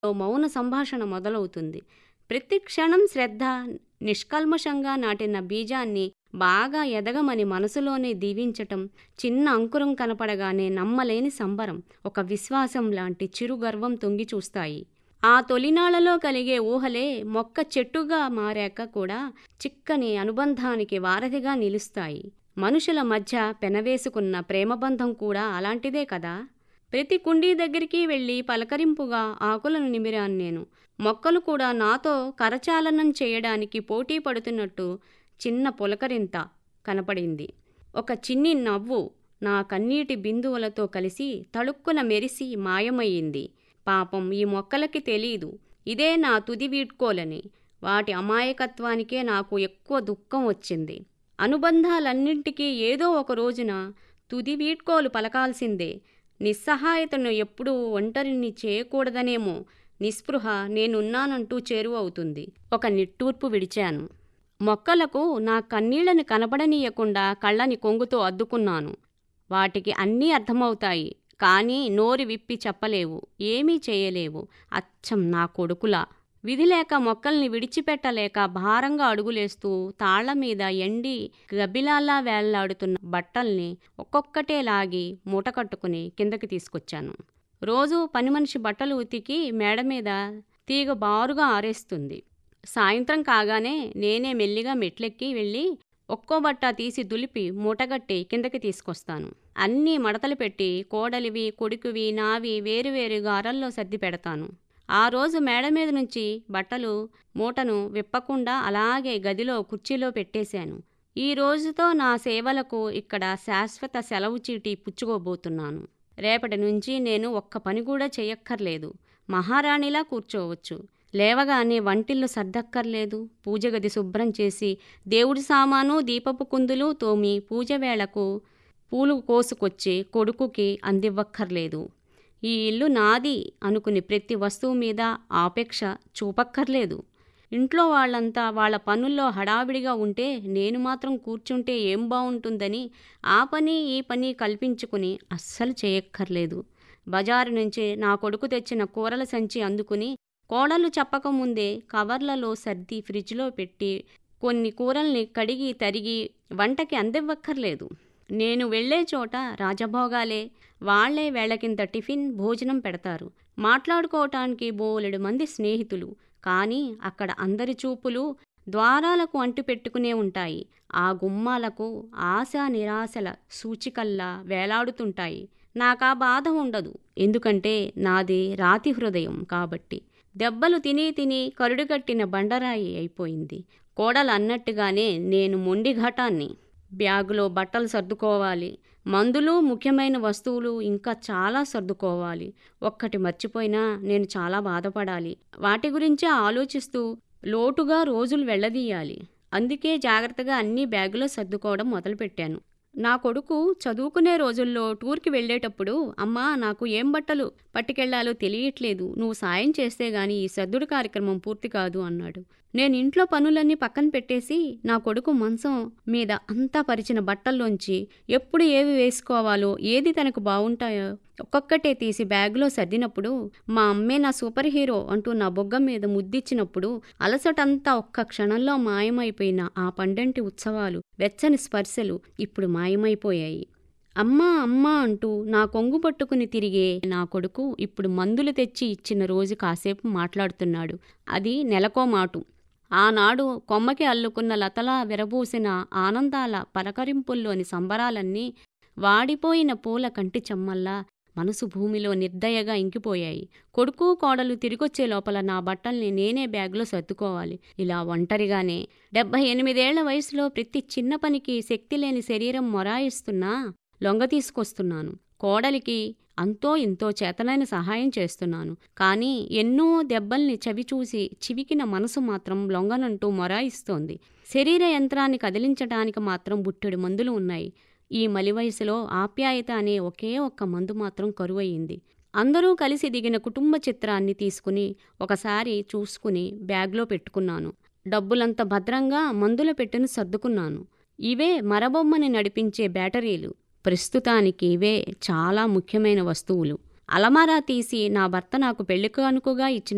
మౌన సంభాషణ మొదలవుతుంది ప్రతి క్షణం శ్రద్ధ నిష్కల్మషంగా నాటిన బీజాన్ని బాగా ఎదగమని మనసులోనే దీవించటం చిన్న అంకురం కనపడగానే నమ్మలేని సంబరం ఒక విశ్వాసం లాంటి చిరుగర్వం తొంగి చూస్తాయి ఆ తొలినాళ్లలో కలిగే ఊహలే మొక్క చెట్టుగా మారాక కూడా చిక్కని అనుబంధానికి వారధిగా నిలుస్తాయి మనుషుల మధ్య పెనవేసుకున్న ప్రేమబంధం కూడా అలాంటిదే కదా ప్రతి కుండీ దగ్గరికి వెళ్ళి పలకరింపుగా ఆకులను నిమిరాను నేను మొక్కలు కూడా నాతో కరచాలనం చేయడానికి పోటీ పడుతున్నట్టు చిన్న పులకరింత కనపడింది ఒక చిన్ని నవ్వు నా కన్నీటి బిందువులతో కలిసి తళుక్కున మెరిసి మాయమయ్యింది పాపం ఈ మొక్కలకి తెలీదు ఇదే నా తుది వీడ్కోలని వాటి అమాయకత్వానికే నాకు ఎక్కువ దుఃఖం వచ్చింది అనుబంధాలన్నింటికీ ఏదో ఒక రోజున తుది వీడ్కోలు పలకాల్సిందే నిస్సహాయతను ఎప్పుడూ ఒంటరిని చేయకూడదనేమో నిస్పృహ నేనున్నానంటూ చేరువవుతుంది ఒక నిట్టూర్పు విడిచాను మొక్కలకు నా కన్నీళ్లను కనబడనీయకుండా కళ్ళని కొంగుతో అద్దుకున్నాను వాటికి అన్నీ అర్థమవుతాయి కానీ నోరు విప్పి చెప్పలేవు ఏమీ చేయలేవు అచ్చం నా కొడుకులా విధిలేక మొక్కల్ని విడిచిపెట్టలేక భారంగా అడుగులేస్తూ తాళ్ల మీద ఎండి గబిలాలా వేళ్లాడుతున్న బట్టల్ని ఒక్కొక్కటే లాగి మూట కట్టుకుని కిందకి తీసుకొచ్చాను రోజు పని మనిషి బట్టలు ఉతికి మేడ మీద తీగ బారుగా ఆరేస్తుంది సాయంత్రం కాగానే నేనే మెల్లిగా మెట్లెక్కి వెళ్ళి ఒక్కో బట్ట తీసి దులిపి మూటగట్టి కిందకి తీసుకొస్తాను అన్నీ మడతలు పెట్టి కోడలివి కొడుకువి నావి వేరువేరుగా అరల్లో సర్ది పెడతాను ఆ రోజు మేడ మీద నుంచి బట్టలు మూటను విప్పకుండా అలాగే గదిలో కుర్చీలో పెట్టేశాను ఈ రోజుతో నా సేవలకు ఇక్కడ శాశ్వత సెలవు చీటీ పుచ్చుకోబోతున్నాను రేపటి నుంచి నేను ఒక్క పని కూడా చేయక్కర్లేదు మహారాణిలా కూర్చోవచ్చు లేవగానే వంటిల్లు సర్దక్కర్లేదు పూజ గది శుభ్రం చేసి దేవుడి సామాను దీపపు కుందులు తోమి పూజ వేళకు పూలు కోసుకొచ్చి కొడుకుకి అందివ్వక్కర్లేదు ఈ ఇల్లు నాది అనుకుని ప్రతి వస్తువు మీద ఆపేక్ష చూపక్కర్లేదు ఇంట్లో వాళ్ళంతా వాళ్ళ పనుల్లో హడావిడిగా ఉంటే నేను మాత్రం కూర్చుంటే ఏం బాగుంటుందని ఆ పని ఈ పని కల్పించుకుని అస్సలు చేయక్కర్లేదు బజారు నుంచి నా కొడుకు తెచ్చిన కూరల సంచి అందుకుని కోడలు చెప్పకముందే కవర్లలో సర్ది ఫ్రిడ్జ్లో పెట్టి కొన్ని కూరల్ని కడిగి తరిగి వంటకి అందివ్వక్కర్లేదు నేను వెళ్లే చోట రాజభోగాలే వాళ్లే వేళకింత టిఫిన్ భోజనం పెడతారు మాట్లాడుకోవటానికి బోలెడు మంది స్నేహితులు కానీ అక్కడ అందరి చూపులు ద్వారాలకు అంటిపెట్టుకునే ఉంటాయి ఆ గుమ్మాలకు ఆశ నిరాశల సూచికల్లా వేలాడుతుంటాయి నాకా బాధ ఉండదు ఎందుకంటే నాది రాతి హృదయం కాబట్టి దెబ్బలు తిని తిని కరుడుగట్టిన బండరాయి అయిపోయింది కోడలు అన్నట్టుగానే నేను మొండి ఘటాన్ని బ్యాగులో బట్టలు సర్దుకోవాలి మందులు ముఖ్యమైన వస్తువులు ఇంకా చాలా సర్దుకోవాలి ఒక్కటి మర్చిపోయినా నేను చాలా బాధపడాలి వాటి గురించే ఆలోచిస్తూ లోటుగా రోజులు వెళ్ళదీయాలి అందుకే జాగ్రత్తగా అన్ని బ్యాగులో సర్దుకోవడం మొదలుపెట్టాను నా కొడుకు చదువుకునే రోజుల్లో టూర్కి వెళ్ళేటప్పుడు అమ్మా నాకు ఏం బట్టలు పట్టుకెళ్లాలో తెలియట్లేదు నువ్వు సాయం చేస్తే గాని ఈ సర్దుడు కార్యక్రమం పూర్తి కాదు అన్నాడు నేను ఇంట్లో పనులన్నీ పక్కన పెట్టేసి నా కొడుకు మంచం మీద అంతా పరిచిన బట్టల్లోంచి ఎప్పుడు ఏవి వేసుకోవాలో ఏది తనకు బాగుంటాయో ఒక్కొక్కటే తీసి బ్యాగ్లో సర్దినప్పుడు మా అమ్మే నా సూపర్ హీరో అంటూ నా బొగ్గ మీద ముద్దిచ్చినప్పుడు అలసటంతా ఒక్క క్షణంలో మాయమైపోయిన ఆ పండంటి ఉత్సవాలు వెచ్చని స్పర్శలు ఇప్పుడు మాయమైపోయాయి అమ్మా అమ్మా అంటూ నా కొంగు పట్టుకుని తిరిగే నా కొడుకు ఇప్పుడు మందులు తెచ్చి ఇచ్చిన రోజు కాసేపు మాట్లాడుతున్నాడు అది నెలకో మాటు ఆనాడు కొమ్మకి అల్లుకున్న లతలా విరబూసిన ఆనందాల పలకరింపుల్లోని సంబరాలన్నీ వాడిపోయిన పూల కంటి చెమ్మల్లా మనసు భూమిలో నిర్దయగా ఇంకిపోయాయి కొడుకు కోడలు తిరిగొచ్చే లోపల నా బట్టల్ని నేనే బ్యాగ్లో సర్దుకోవాలి ఇలా ఒంటరిగానే డెబ్బై ఎనిమిదేళ్ల వయసులో ప్రతి చిన్న పనికి శక్తి లేని శరీరం మొరాయిస్తున్నా లొంగ తీసుకొస్తున్నాను కోడలికి అంతో ఇంతో చేతనైన సహాయం చేస్తున్నాను కానీ ఎన్నో దెబ్బల్ని చవిచూసి చివికిన మనసు మాత్రం లొంగనంటూ మొరాయిస్తోంది శరీర యంత్రాన్ని కదిలించడానికి మాత్రం బుట్టెడు మందులు ఉన్నాయి ఈ మలివయసులో ఆప్యాయత అనే ఒకే ఒక్క మందు మాత్రం కరువయింది అందరూ కలిసి దిగిన కుటుంబ చిత్రాన్ని తీసుకుని ఒకసారి చూసుకుని బ్యాగ్లో పెట్టుకున్నాను డబ్బులంత భద్రంగా మందుల పెట్టెను సర్దుకున్నాను ఇవే మరబొమ్మని నడిపించే బ్యాటరీలు ప్రస్తుతానికి ఇవే చాలా ముఖ్యమైన వస్తువులు అలమారా తీసి నా భర్త నాకు పెళ్లి కానుకగా ఇచ్చిన